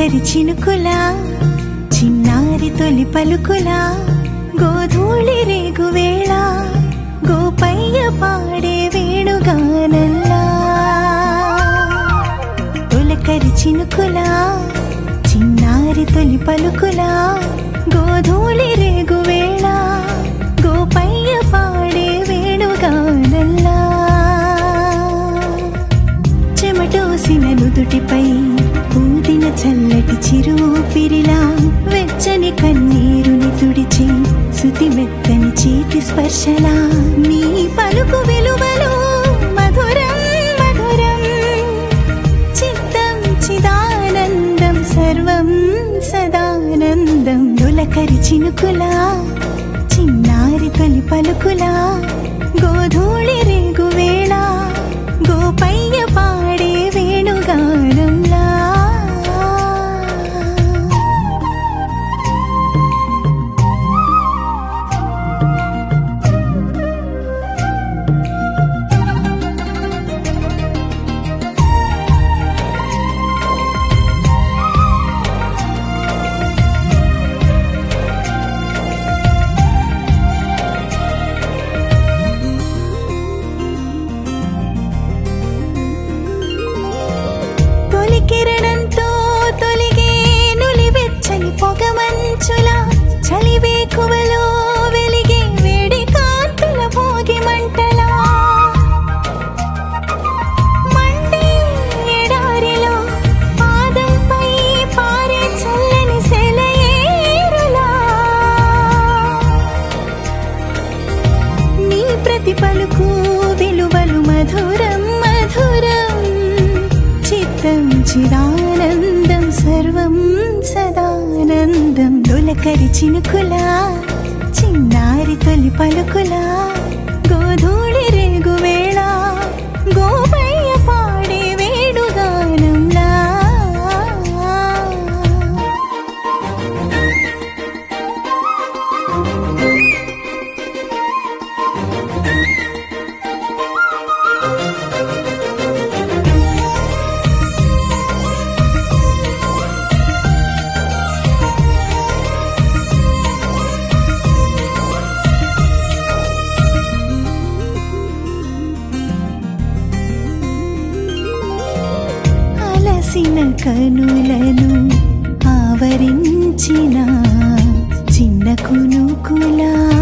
తొలకరి చినుకులా చిన్నారి తొలి పలుకులా గోధూళి రేగు వేళ గోపయ్య పాడే వేణుగానల్లా తొలకరి చినుకులా చిన్నారి తొలి పలుకులా గోధూళి రేగు వేళ గోపయ్య పాడే వేణుగానల్లా చెమటోసిన నుదుటిపై ఊదిన చల్లటి చిరుపిరిలా వెచ్చని కన్నీరుని తుడిచి శృతి మెత్తని చేతి స్పర్శలా నీ పలుకు విలువలు మధురం మధురం చిత్తం చిదానందం సర్వం సదానందం నులకరి చినుకులా చిన్నారి తొలి పలుకులా గోధూళి రేగు వేళ గోపయ్య పాడే వేణుగానంలా తొలి కిరణంతో తొలిగే నులి వెచ్చని పొగమంచులా చలివేకువలో వెలిగే వేడి కాంతుల భోగి మంటలా మండే ఎడారిలో పాదంపై పారే చల్లని సెలయేరులా నీ ప్రతి పలుకు విలువలు మధురం మధురం చిత్తం చిదానందం సర్వం సదానందం దొలకరి చినుకులా చిన్నారి తొలి పలుకులా గోధూళి రేగు వేళ గోపయ్య పాడే వేణుగానంలా అలసిన కనులను ఆవరించిన చిన్న కునుకులా